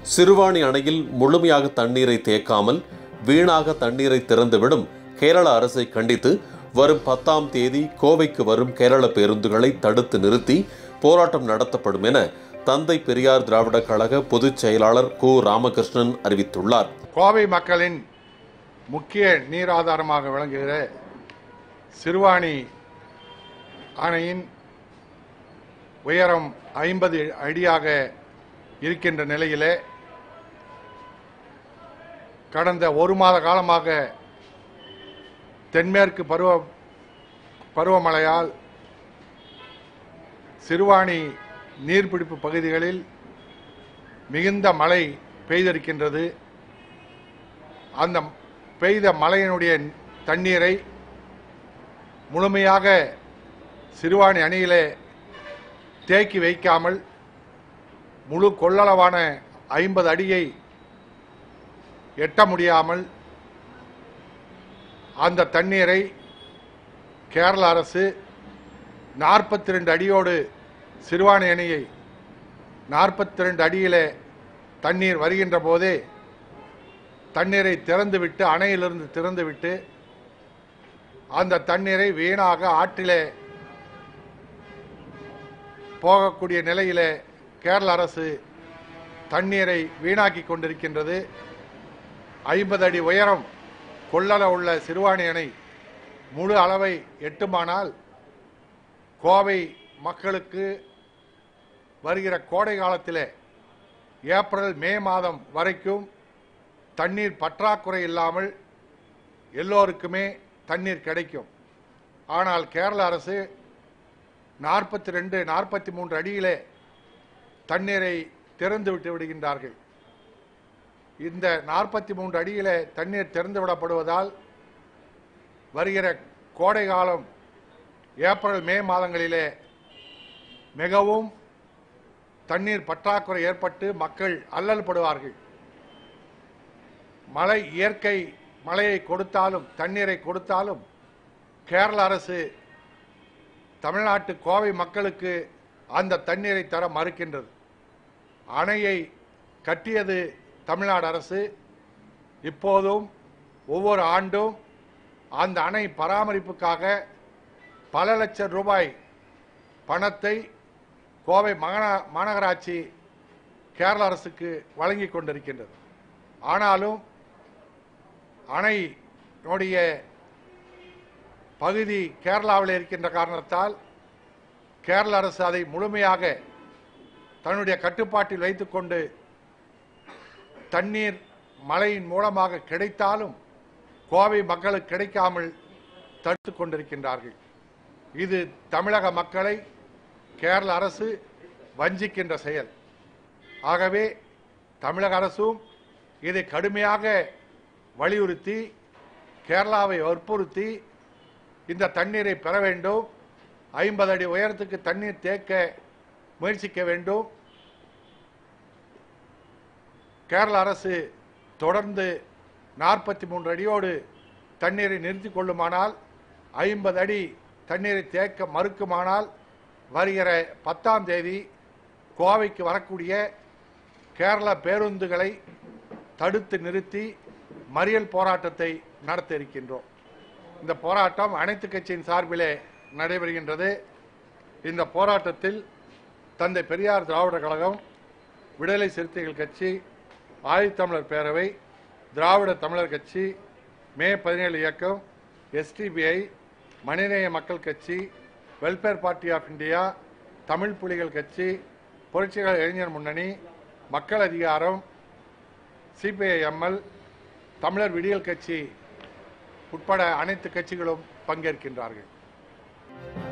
சிறுவாணி அணையில் முழுமையாக தண்ணீரை தேக்காமல் வீணாக தண்ணீரை திறந்துவிடும் கேரள அரசை கண்டித்து வரும் பத்தாம் தேதி கோவைக்கு வரும் கேரள பேருந்துகளை தடுத்து நிறுத்தி போராட்டம் நடத்தப்படும் என தந்தை பெரியார் திராவிடர் கழக பொதுச் செயலாளர் கு ராமகிருஷ்ணன் அறிவித்துள்ளார் கோவை மக்களின் முக்கிய நீராதாரமாக விளங்குகிற சிறுவாணி அணையின் உயரம் ஐம்பது அடியாக இருக்கின்ற நிலையிலே கடந்த ஒரு மாத காலமாக தென்மேற்கு பருவ பருவமழையால் சிறுவாணி நீர்பிடிப்பு பகுதிகளில் மிகுந்த மழை பெய்திருக்கின்றது அந்த பெய்த மழையினுடைய தண்ணீரை முழுமையாக சிறுவாணி அணையிலே தேக்கி வைக்காமல் முழு கொள்ளளவான ஐம்பது அடியை எட்ட முடியாமல் அந்த தண்ணீரை கேரள அரசு நாற்பத்தி ரெண்டு அடியோடு சிறுவாணி அணையை நாற்பத்தி ரெண்டு அடியிலே தண்ணீர் வருகின்ற போதே தண்ணீரை திறந்துவிட்டு அணையிலிருந்து திறந்துவிட்டு அந்த தண்ணீரை வீணாக ஆற்றிலே போகக்கூடிய நிலையிலே கேரள அரசு தண்ணீரை வீணாக்கி கொண்டிருக்கின்றது ஐம்பது அடி உயரம் கொள்ளள உள்ள சிறுவாணி அணை முழு அளவை எட்டுமானால் கோவை மக்களுக்கு வருகிற கோடை காலத்திலே ஏப்ரல் மே மாதம் வரைக்கும் தண்ணீர் பற்றாக்குறை இல்லாமல் எல்லோருக்குமே தண்ணீர் கிடைக்கும் ஆனால் கேரள அரசு நாற்பத்தி ரெண்டு நாற்பத்தி மூன்று அடியிலே தண்ணீரை திறந்து விட்டு விடுகின்றார்கள் இந்த நாற்பத்தி மூன்று அடியிலே தண்ணீர் திறந்து விடப்படுவதால் வருகிற கோடை காலம் ஏப்ரல் மே மாதங்களிலே மிகவும் தண்ணீர் பற்றாக்குறை ஏற்பட்டு மக்கள் அல்லல் படுவார்கள் மழை இயற்கை மழையை கொடுத்தாலும் தண்ணீரை கொடுத்தாலும் கேரள அரசு தமிழ்நாட்டு கோவை மக்களுக்கு அந்த தண்ணீரை தர மறுக்கின்றது அணையை கட்டியது தமிழ்நாடு அரசு இப்போதும் ஒவ்வொரு ஆண்டும் அந்த அணை பராமரிப்புக்காக பல லட்சம் ரூபாய் பணத்தை கோவை மாநா- மாநகராட்சி கேரள அரசுக்கு வழங்கி கொண்டிருக்கின்றது ஆனாலும் அணையினுடைய பகுதி கேரளாவில் இருக்கின்ற காரணத்தால் கேரள அரசு அதை முழுமையாக தன்னுடைய கட்டுப்பாட்டில் வைத்துக்கொண்டு தண்ணீர் மழையின் மூலமாக கிடைத்தாலும் கோவை மக்களுக்கு கிடைக்காமல் தடுத்துக் கொண்டிருக்கின்றார்கள் இது தமிழக மக்களை கேரள அரசு வஞ்சிக்கின்ற செயல் ஆகவே தமிழக அரசும் இதை கடுமையாக வலியுறுத்தி கேரளாவை வற்புறுத்தி இந்த தண்ணீரை பெற வேண்டும் ஐம்பது அடி உயரத்துக்கு தண்ணீர் தேக்க முயற்சிக்க வேண்டும் கேரள அரசு தொடர்ந்து நாற்பத்தி மூன்று அடியோடு தண்ணீரை நிறுத்திக் கொள்ளுமானால் ஐம்பது அடி தண்ணீரை தேக்க மறுக்குமானால் வருகிற பத்தாம் தேதி கோவைக்கு வரக்கூடிய கேரள பேருந்துகளை தடுத்து நிறுத்தி மறியல் போராட்டத்தை நடத்த இருக்கின்றோம் இந்த போராட்டம் அனைத்து கட்சியின் சார்பிலே நடைபெறுகின்றது இந்த போராட்டத்தில் தந்தை பெரியார் திராவிடர் கழகம் விடுதலை சிறுத்தைகள் கட்சி ஆதித்தமிழர் பேரவை திராவிட தமிழர் கட்சி மே பதினேழு இயக்கம் எஸ்டிபிஐ மனிதநேய மக்கள் கட்சி Welfare Party of India Tamil புலிகள் கட்சி புரட்சிகர இளைஞர் முன்னணி மக்கள் அதிகாரம் சிபிஐஎம்எல் தமிழர் விடியல் கட்சி உட்பட அனைத்து கட்சிகளும் பங்கேற்கின்றார்கள்